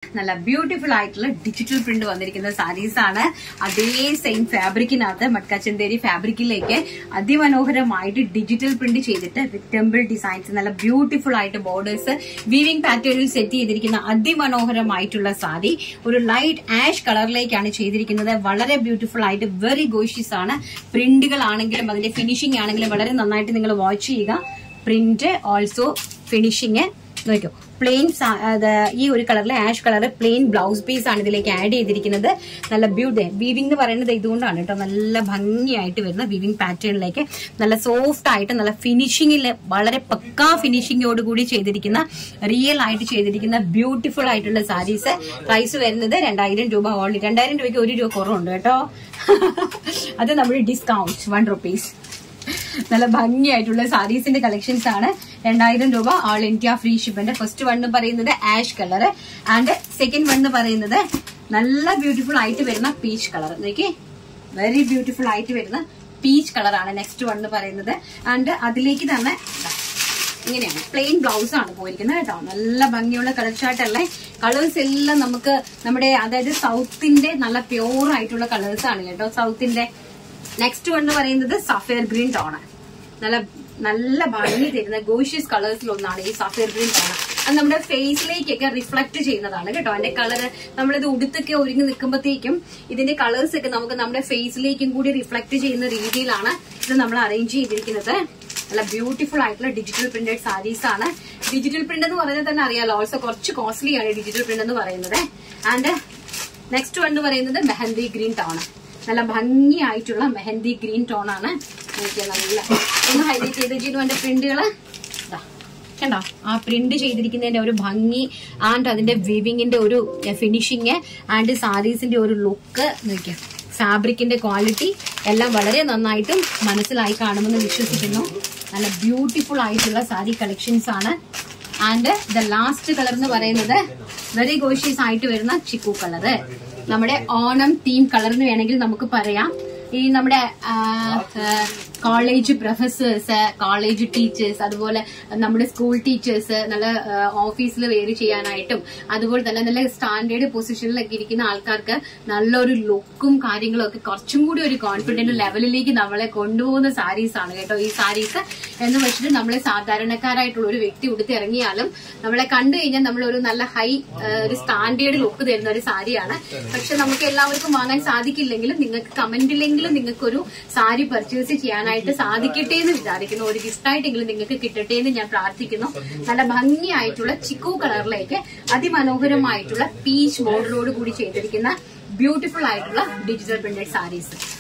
നല്ല ബ്യൂട്ടിഫുൾ ആയിട്ടുള്ള digital print വന്നിരിക്കുന്ന സാരീസ് ആണ് അതേ സെയിം ഫാബ്രിക്കിനകത്ത് മട്കാച്ചന്തേരി ഫാബ്രിക്കിലേക്ക് അതിമനോഹരമായിട്ട് ഡിജിറ്റൽ പ്രിന്റ് ചെയ്തിട്ട് വിത്ത് ടെമ്പിൾ ഡിസൈൻസ് നല്ല ബ്യൂട്ടിഫുൾ ആയിട്ട് ബോർഡേഴ്സ് വീവിംഗ് പാറ്റേണിൽ സെറ്റ് ചെയ്തിരിക്കുന്ന അതിമനോഹരമായിട്ടുള്ള സാരി ഒരു ലൈറ്റ് ആഷ് കളറിലേക്കാണ് ചെയ്തിരിക്കുന്നത് വളരെ ബ്യൂട്ടിഫുൾ ആയിട്ട് വെരി ഗോഷ്യസ് ആണ് പ്രിന്റുകൾ ആണെങ്കിലും അതിന്റെ ഫിനിഷിംഗ് ആണെങ്കിലും വളരെ നന്നായിട്ട് നിങ്ങൾ വാച്ച് ചെയ്യുക പ്രിന്റ് ഓൾസോ ഫിനിഷിങ് നോക്കൂ പ്ലെയിൻ ഈ ഒരു കളറിലെ ash colour plain blouse piece ആണ് ഇതിലേക്ക് ആഡ് ചെയ്തിരിക്കുന്നത് നല്ല ബ്യൂട്ടി വീവിംഗ് എന്ന് പറയുന്നത് ഇതുകൊണ്ടാണ് കേട്ടോ നല്ല ഭംഗിയായിട്ട് വരുന്ന വീവിംഗ് പാറ്റേണിലേക്ക് നല്ല സോഫ്റ്റ് ആയിട്ട് നല്ല ഫിനിഷിംഗിൽ വളരെ പക്കാ ഫിനിഷിംഗോട് കൂടി ചെയ്തിരിക്കുന്ന റിയൽ ആയിട്ട് ചെയ്തിരിക്കുന്ന ബ്യൂട്ടിഫുൾ ആയിട്ടുള്ള സാരീസ് പ്രൈസ് വരുന്നത് രണ്ടായിരം രൂപ ഓൺലി രണ്ടായിരം രൂപയ്ക്ക് ഒരു രൂപ കുറവുണ്ട് കേട്ടോ അത് നമ്മുടെ ഡിസ്കൗണ്ട് വൺ റുപ്പീസ് നല്ല ഭംഗിയായിട്ടുള്ള സാരീസിന്റെ കളക്ഷൻസ് ആണ് രണ്ടായിരം രൂപ ഓൾ ഇന്ത്യ ഫ്രീ ഷിപ്പിന്റെ ഫസ്റ്റ് വൺ എന്ന് പറയുന്നത് ash colour and second one എന്ന് പറയുന്നത് നല്ല ബ്യൂട്ടിഫുൾ ആയിട്ട് വരുന്ന പീച്ച് കളർ നോക്കി വെരി ബ്യൂട്ടിഫുൾ ആയിട്ട് വരുന്ന പീച്ച് കളറാണ് നെക്സ്റ്റ് വൺ എന്ന് പറയുന്നത് ആൻഡ് അതിലേക്ക് തന്നെ ദാ ഇങ്ങനെയാണ് പ്ലെയിൻ ബ്ലൗസ് ആണ് പോയിരിക്കുന്നത് കേട്ടോ നല്ല ഭംഗിയുള്ള കളർ ചാർട്ട് അല്ലേ കളേഴ്സ് എല്ലാം നമുക്ക് നമ്മുടെ അതായത് സൗത്തിന്റെ നല്ല പ്യോർ ആയിട്ടുള്ള കളേഴ്സ് ആണ് കേട്ടോ സൗത്തിന്റെ നെക്സ്റ്റ് വൺ എന്ന് പറയുന്നത് സഫയർ ഗ്രീൻ ടോൺ നല്ല നല്ല ഭംഗി തരുന്ന ഗോഷ്യസ് കളേഴ്സിൽ ഒന്നാണ് ഈ സഫയർ ഗ്രീൻ ടോൺ അത് നമ്മുടെ ഫേസിലേക്കൊക്കെ റിഫ്ലക്ട് ചെയ്യുന്നതാണ് കേട്ടോ അതിന്റെ കളർ നമ്മളിത് ഉടുത്തൊക്കെ ഒരുങ്ങി നിൽക്കുമ്പോഴത്തേക്കും ഇതിന്റെ കളേഴ്സ് ഒക്കെ നമുക്ക് നമ്മുടെ ഫേസിലേക്കും കൂടി റിഫ്ലക്ട് ചെയ്യുന്ന രീതിയിലാണ് ഇത് നമ്മൾ അറേഞ്ച് ചെയ്തിരിക്കുന്നത് നല്ല ബ്യൂട്ടിഫുൾ ആയിട്ടുള്ള ഡിജിറ്റൽ പ്രിന്റഡ് സാരീസ് ആണ് ഡിജിറ്റൽ പ്രിന്റ് എന്ന് പറയുന്നത് തന്നെ അറിയാലോ ഓൾസോ കുറച്ച് കോസ്റ്റ്ലി ആണ് ഡിജിറ്റൽ പ്രിന്റ് എന്ന് പറയുന്നത് ആൻഡ് നെക്സ്റ്റ് വൺ എന്ന് പറയുന്നത് മെഹന്തി ഗ്രീൻ ടോൺ നല്ല ഭംഗിയായിട്ടുള്ള മെഹന്തി ഗ്രീൻ ടോൺ ആണ് എനിക്ക് നല്ല ഒന്ന് ഹൈലൈറ്റ് ചെയ്ത് ചെയ്തു എന്റെ പ്രിന്റുകള് കണ്ടോ ആ പ്രിന്റ് ചെയ്തിരിക്കുന്നതിന്റെ ഒരു ഭംഗി ആൻഡ് അതിന്റെ വിവിങ്ങിന്റെ ഒരു ഫിനിഷിങ് ആൻഡ് സാരീസിന്റെ ഒരു ലുക്ക് നോക്കിയ ഫാബ്രിക്കിന്റെ ക്വാളിറ്റി എല്ലാം വളരെ നന്നായിട്ടും മനസ്സിലായി കാണുമെന്ന് വിശ്വസിക്കുന്നു നല്ല ബ്യൂട്ടിഫുൾ ആയിട്ടുള്ള സാരി കളക്ഷൻസ് ആണ് ആൻഡ് ദ ലാസ്റ്റ് കളർ എന്ന് പറയുന്നത് വെരി ഗോഷ്യസ് ആയിട്ട് വരുന്ന ചിക്കു കളറ് നമ്മുടെ ഓണം തീം കളർ എന്ന് വേണമെങ്കിൽ നമുക്ക് പറയാം ഈ നമ്മുടെ കോളേജ് പ്രൊഫസേഴ്സ് കോളേജ് ടീച്ചേഴ്സ് അതുപോലെ നമ്മുടെ സ്കൂൾ ടീച്ചേഴ്സ് നല്ല ഓഫീസിൽ വെയർ ചെയ്യാനായിട്ടും അതുപോലെ തന്നെ നല്ല സ്റ്റാൻഡേർഡ് പൊസിഷനിലൊക്കെ ഇരിക്കുന്ന ആൾക്കാർക്ക് നല്ലൊരു ലുക്കും കാര്യങ്ങളും ഒക്കെ കുറച്ചും കൂടി ഒരു കോൺഫിഡന്റ് ലെവലിലേക്ക് നമ്മളെ കൊണ്ടുപോകുന്ന സാരീസ് ആണ് കേട്ടോ ഈ സാരീസ് എന്ന് വെച്ചിട്ട് നമ്മളെ സാധാരണക്കാരായിട്ടുള്ള ഒരു വ്യക്തി ഉടുത്ത് ഇറങ്ങിയാലും നമ്മളെ കണ്ടു കഴിഞ്ഞാൽ നമ്മൾ ഒരു നല്ല ഹൈ ഒരു സ്റ്റാൻഡേർഡ് ലുക്ക് തരുന്ന ഒരു സാരിയാണ് പക്ഷെ നമുക്ക് എല്ലാവർക്കും വാങ്ങാൻ സാധിക്കില്ലെങ്കിലും നിങ്ങൾക്ക് കമന്റിലെങ്കിലും നിങ്ങൾക്ക് ഒരു സാരി പർച്ചേസ് ചെയ്യാനായിട്ട് സാധിക്കട്ടെ എന്ന് വിചാരിക്കുന്നു ഒരു ഗിഫ്റ്റായിട്ടെങ്കിലും നിങ്ങൾക്ക് കിട്ടട്ടെ എന്ന് ഞാൻ പ്രാർത്ഥിക്കുന്നു നല്ല ഭംഗിയായിട്ടുള്ള ചിക്കു കളറിലേക്ക് അതിമനോഹരമായിട്ടുള്ള പീച്ച് ബോർഡറോട് കൂടി ചെയ്തിരിക്കുന്ന ബ്യൂട്ടിഫുൾ ആയിട്ടുള്ള ഡിജിറ്റൽ പ്രിന്റഡ് സാരീസ്